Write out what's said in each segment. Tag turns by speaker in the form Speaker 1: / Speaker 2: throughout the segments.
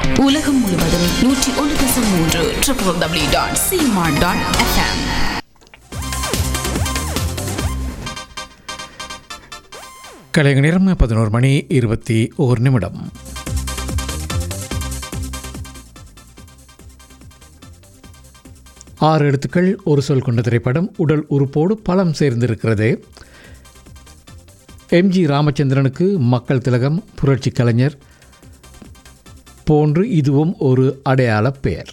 Speaker 1: உலகம் முழுவதும் நூற்றி ஒன்று தசம் மூன்று triple W dot smart dot FM
Speaker 2: கலைஞர் நேரம் பதினோரு மணி இருபத்தி ஓர் நிமிடம் ஆறு எழுத்துக்கள் ஒரு சொல் கொண்ட திரைப்படம் உடல் உறுப்போடு பலம் சேர்ந்திருக்கிறது எம்ஜி ராமச்சந்திரனுக்கு மக்கள் திலகம் புரட்சி கலைஞர் போன்று இதுவும் ஒரு அடையாள பெயர்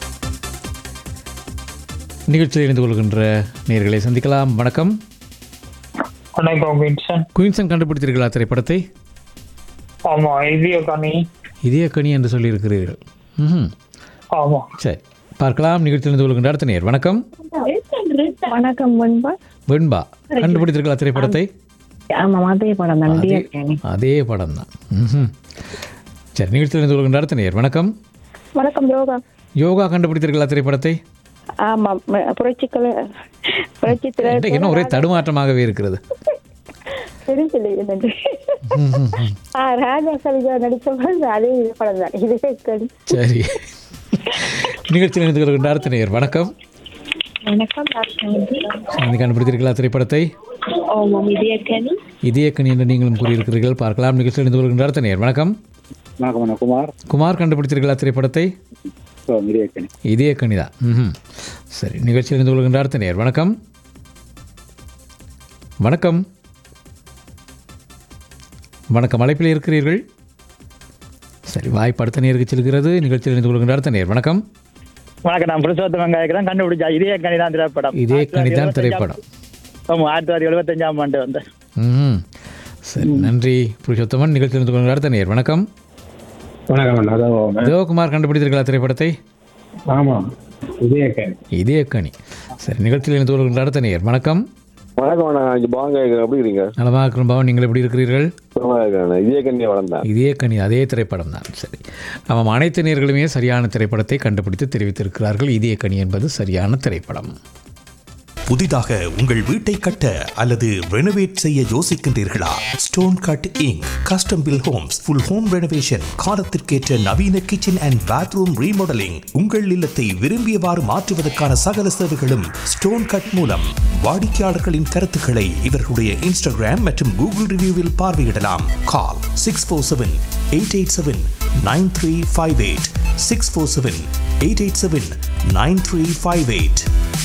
Speaker 2: நிகழ்ச்சியில் இணைந்து கொள்கின்ற நேர்களை சந்திக்கலாம் வணக்கம்
Speaker 3: வணக்கம் வின்சன்
Speaker 2: குயின்சன் கண்டுபிடித்தீர்களா திரைப்படத்தை
Speaker 3: ஆமா இதய கனி
Speaker 2: இதய கனி என்று சொல்லியிருக்கிறீர்கள் ம்
Speaker 3: ஆமா
Speaker 2: சரி பார்க்கலாம் நிகழ்ச்சியில் இருந்து கொள்கின்ற அடுத்த நேர் வணக்கம்
Speaker 4: வணக்கம் முன்பா
Speaker 2: வெண்பா கண்டுபிடித்திருக்கலாம் திரைப்படத்தை
Speaker 4: ஆமா அதே படம் தான்
Speaker 2: அதே
Speaker 4: டிஎஸ்கேனி
Speaker 2: அதே படம் தான் ம் சரி நிகழ்ச்சியில் இருந்து கொள்கின்ற அடுத்த நேர் வணக்கம்
Speaker 4: வணக்கம் யோகா
Speaker 2: யோகா கண்டுபிடித்திருக்கலாம் திரைப்படத்தை
Speaker 4: ஆமா ம- புரட்சிக்கல புரட்சி
Speaker 2: இன்றைக்கு என்ன ஒரே தடுமாற்றமாகவே இருக்கிறது
Speaker 4: தெரிஞ்சு ராஜா சவிஜா நடிச்ச படம் அதே இது படம் தான் இதே கடி
Speaker 2: சரி நிகழ்ச்சியில் இருந்து கொள்கின்ற அடுத்த நேர் வணக்கம்
Speaker 4: வணக்கம்
Speaker 2: நீ கண்டுபிடித்திருக்கலாம் திரைப்படத்தை
Speaker 4: ஓமம் இதய கனி
Speaker 2: இதய கனி என்று நீங்களும் கூறியிருக்கிறீர்கள் பார்க்கலாம் நிகழ்ச்சியில் இருந்து கொள்கின்ற அடுத்த நேர் வணக்கம்
Speaker 5: வணக்கம் அண்ணா குமார்
Speaker 2: குமார் கண்டுபிடித்திருக்கலாம் திரைப்படத்தை
Speaker 5: ஸோ மிரியக்கணி
Speaker 2: இதே கணிதா ம் சரி நிகழ்ச்சியில் இருந்து கொள்கின்ற அடுத்த நேர் வணக்கம் வணக்கம் வணக்கம் அழைப்பில் இருக்கிறீர்கள் சரி வாய்ப்பு அடுத்த நேருக்கு செல்கிறது நிகழ்ச்சியில் இருந்து கொள்கின்ற அடுத்த நேர் வணக்கம்
Speaker 3: வணக்கம் நான் புருஷோத்தமன் கேட்கிறேன் கண்டுபிடிச்சா இதய கனி தான் திரைப்படம்
Speaker 2: இதே கணிதான் திரைப்படம்
Speaker 3: ஆமா ஆயிரத்தி தொள்ளாயிரத்தி எழுபத்தஞ்சாம் ஆண்டு வந்து
Speaker 2: ம் சரி நன்றி புருஷோத்தமன் நிகழ்ச்சியில் இருந்து கொள்கின்ற அடுத்த நேர் வணக்கம்
Speaker 5: வணக்கம் அண்ணா அதான்
Speaker 2: தேவகுமார் கண்டுபிடித்திருக்கலாம் திரைப்படத்தை
Speaker 5: ஆமாம் விஜயக்கணி
Speaker 2: இதே கனி சரி நிகழ்ச்சியில் இருந்து கொள்கின்ற அடுத்த நேர் வணக்கம்
Speaker 6: வணக்கம் அண்ணா இங்கே பாங்க எப்படி இருக்கீங்க
Speaker 2: நலமாக இருக்கிறோம் பவன் நீங்கள் எப்படி இருக்கிறீர்கள்
Speaker 6: சுகமா இருக்கேன் விஜயகண்ணியை வளர்ந்தேன்
Speaker 2: இதே கனி அதே திரைப்படம் தான் சரி ஆமாம் அனைத்து நேர்களுமே சரியான திரைப்படத்தை கண்டுபிடித்து தெரிவித்திருக்கிறார்கள் இதே கனி என்பது சரியான திரைப்படம்
Speaker 7: புதிதாக உங்கள் வீட்டை கட்ட அல்லது ரெனோவேட் செய்ய யோசிக்கின்றீர்களா stone cut Inc custom built homes full home renovation காலத்திற்கேற்ற நவீன கிச்சன் அண்ட் பாத்ரூம் ரீமாடலிங் உங்கள் இல்லத்தை விரும்பியவாறு மாற்றுவதற்கான சகல சேவைகளும் ஸ்டோன் கட் மூலம் வாடிக்கையாளர்களின் கருத்துக்களை இவர்களுடைய இன்ஸ்டாகிராம் மற்றும் கூகுள் ரிவ்யூவில் பார்வையிடலாம் call six four seven eight eight seven nine three five eight six four seven eight eight seven nine three five eight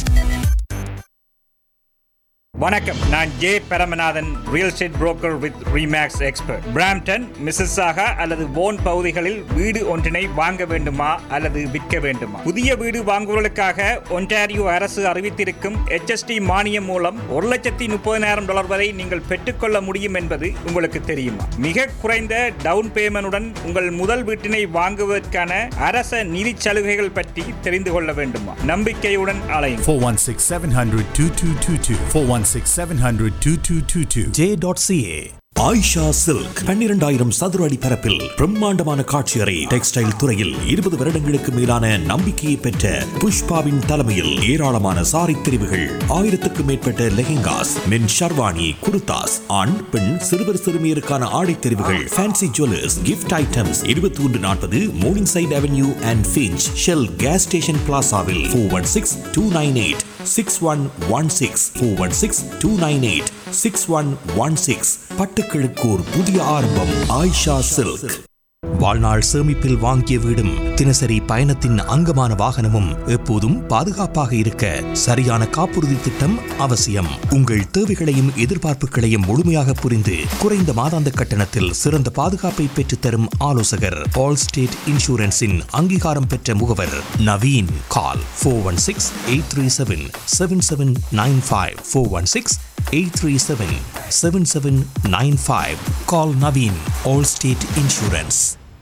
Speaker 8: வணக்கம் நான் J Paramanathan real estate broker with Remax expert Brampton Mississauga அல்லது போன் பகுதிகளில் வீடு ஒன்றினை வாங்க வேண்டுமா அல்லது விற்க வேண்டுமா புதிய வீடு வாங்குவதற்காக ஒன்டாரியோ அரசு அறிவித்திருக்கும் HST மானியம் மூலம் ஒரு லட்சத்தி முப்பதினாயிரம் டாலர் வரை நீங்கள் பெற்றுக்கொள்ள முடியும் என்பது உங்களுக்கு தெரியுமா மிக குறைந்த டவுன் பேமெண்டுடன் உங்கள் முதல் வீட்டினை வாங்குவதற்கான அரச நிதி சலுகைகள் பற்றி தெரிந்து கொள்ள வேண்டுமா நம்பிக்கையுடன் அலையும்
Speaker 9: 416 700 2222. 416 700 2222.
Speaker 7: J dot CA Ayesha silk பன்னிரண்டாயிரம் சதுர அடி பரப்பில் பிரம்மாண்டமான காட்சி அறை டெக்ஸ்டைல் துறையில் இருபது வருடங்களுக்கு மேலான நம்பிக்கையை பெற்ற புஷ்பாவின் தலைமையில் ஏராளமான சாரி தெரிவுகள் ஆயிரத்துக்கும் மேற்பட்ட லெஹெங்காஸ் மென் ஷர்வானி குர்தாஸ் ஆண் பெண் சிறுவர் சிறுமியருக்கான ஆடை தெரிவுகள் ஃபேன்சி ஜுவல்லர்ஸ் கிஃப்ட் ஐட்டம்ஸ் இருபத்தி ஒன்று நாற்பது Morningside avenue and Finch Shell gas station பிளாசாவில் four one six two nine eight six one one six four one six two nine eight six one one six பட்டுக்கிழக்கு ஒரு புதிய ஆரம்பம் Ayesha silk வாழ்நாள் சேமிப்பில் வாங்கிய வீடும் தினசரி பயணத்தின் அங்கமான வாகனமும் எப்போதும் பாதுகாப்பாக இருக்க சரியான காப்புறுதி திட்டம் அவசியம் உங்கள் தேவைகளையும் எதிர்பார்ப்புகளையும் முழுமையாக புரிந்து குறைந்த மாதாந்த கட்டணத்தில் சிறந்த பாதுகாப்பை பெற்றுத்தரும் ஆலோசகர் ஆல் ஸ்டேட் இன்சூரன்ஸின் அங்கீகாரம் பெற்ற முகவர் Naveen call four one six eight three seven seven seven nine five four one six eight three seven seven seven nine five call Naveen Allstate insurance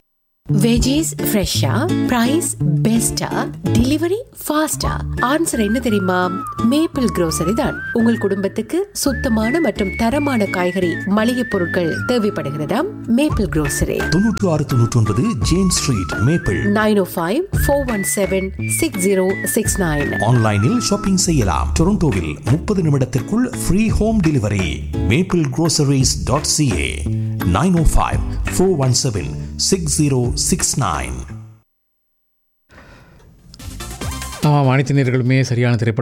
Speaker 10: veggies ஃப்ரெஷ்ஷா பிரைஸ் பெஸ்டா டெலிவரி ஃபாஸ்டா ஆன்சர் என்ன தெரியுமா maple grocery தான் உங்கள் குடும்பத்துக்கு சுத்தமான மற்றும் தரமான காய்கறி மளிகை பொருட்கள் தேவைப்படுகிறதாம் மேப்பிள் grocery
Speaker 7: தொண்ணூற்று ஆறு தொண்ணூற்றி ஒன்பது James street Maple
Speaker 10: nine O five four one seven six zero six nine
Speaker 7: ஆன்லைனில் ஷாப்பிங் செய்யலாம் டொரண்டோவில் முப்பது நிமிடத்திற்குள் free home delivery Maple groceries.ca dot CA nine O five four one seven six zero six nine
Speaker 2: ஆமாம் அனைத்து நேர்களுமே சரியான திரைப்படம்